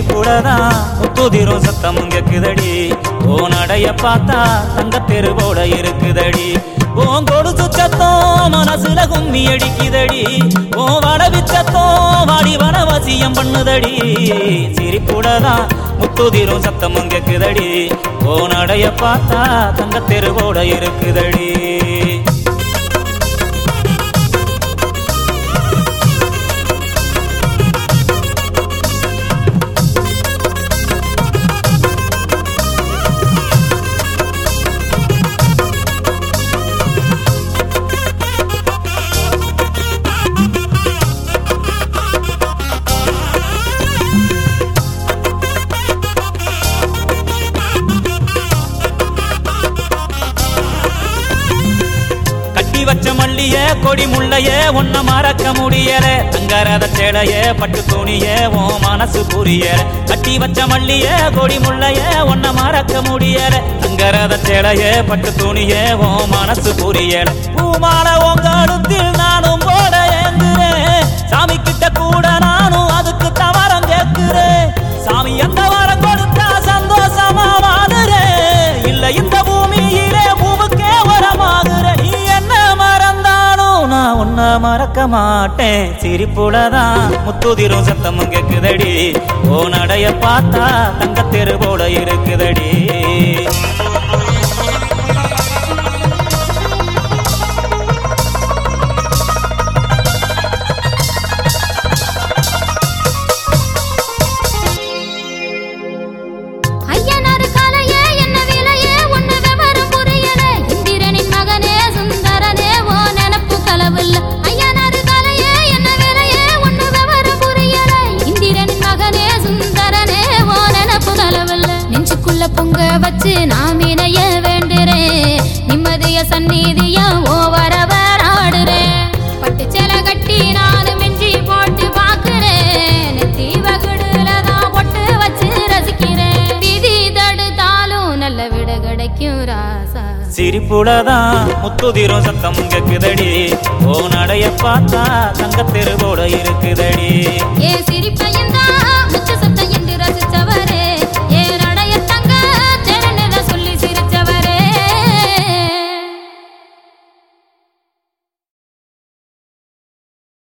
சிரிப்புடதான் முத்துதிரும் சத்தம் கேக்குதடி ஓ நடைய பார்த்தா தங்க தெருவோட இருக்குதடி ஓன் கொடுத்து சத்தம் மனசுல கும்மி அடிக்குதடி ஓ வடவி சத்தம் வாடி வனவசியம் பண்ணுதடி சிரிப்புடதான் முத்துதிரும் சத்தம் கேக்குதடி ஓ நடைய பார்த்தா தங்க தெருவோட இருக்குதடி கட்டி வச்ச மல்லிய கொடி முள்ளைய ஒன்ன மறக்க முடியல தங்கரத சேலைய பட்டு துணிய ஓ மனசு புரியல கட்டி வச்ச மல்லிய கொடி முள்ளைய ஒன்ன மறக்க முடியல தங்கரத சேலைய பட்டு துணிய ஓ மனசு புரியல பூமால உங்க அடுத்தில் நானும் போட ஏங்குறேன் சாமி கிட்ட கூட நானும் அதுக்கு தவறம் கேட்கிறேன் சாமி எந்த வரம் கொடுத்தா சந்தோஷமா வாடுறேன் இல்ல இந்த பூமியிலே பூவுக்கே வரமாகுற நீ என்ன மறந்தாலும் நான் உன்னை மறக்க மாட்டேன் சிரிப்புலதான் முத்துதிரும் சத்தமும் கேக்குதடி ஓ நடைய பார்த்தா தங்க தெருவோட இருக்குதடி ஐயனாரு காலையே என்ன விலையே ஒண்ணு விவரம் புரியல இந்திரனின் மகனே சுந்தரனே ஓ நினப்பு களவில்ல ஐயனாரு காலையே என்ன விலையே ஒண்ணு விவரம் புரியல இந்திரனின் மகனே சுந்தரனே ஓ நினப்பு களவில்ல நெஞ்சுக்குள்ள பொங்க வச்சு நான் இணைய வேண்டுறேன் நிம்மதிய சந்நிதிய ஓ வரவர் ஆடுறேன் பட்டு சேலை கட்டி நானும் மிஞ்சி போட்டு பாக்குறேன் நெத்தி வகுடுல தான் பொட்டு வச்சு ரசிக்கிறேன் விதி தடுத்தாலும் நல்ல விட கிடைக்கும் ராசா சிரிப்புலதான் முத்துதிரும் சத்தம் கேக்குதடி ஓ நடைய பார்த்தா தங்க தெருவோட இருக்குதடி ஏ சிரிப்பையும்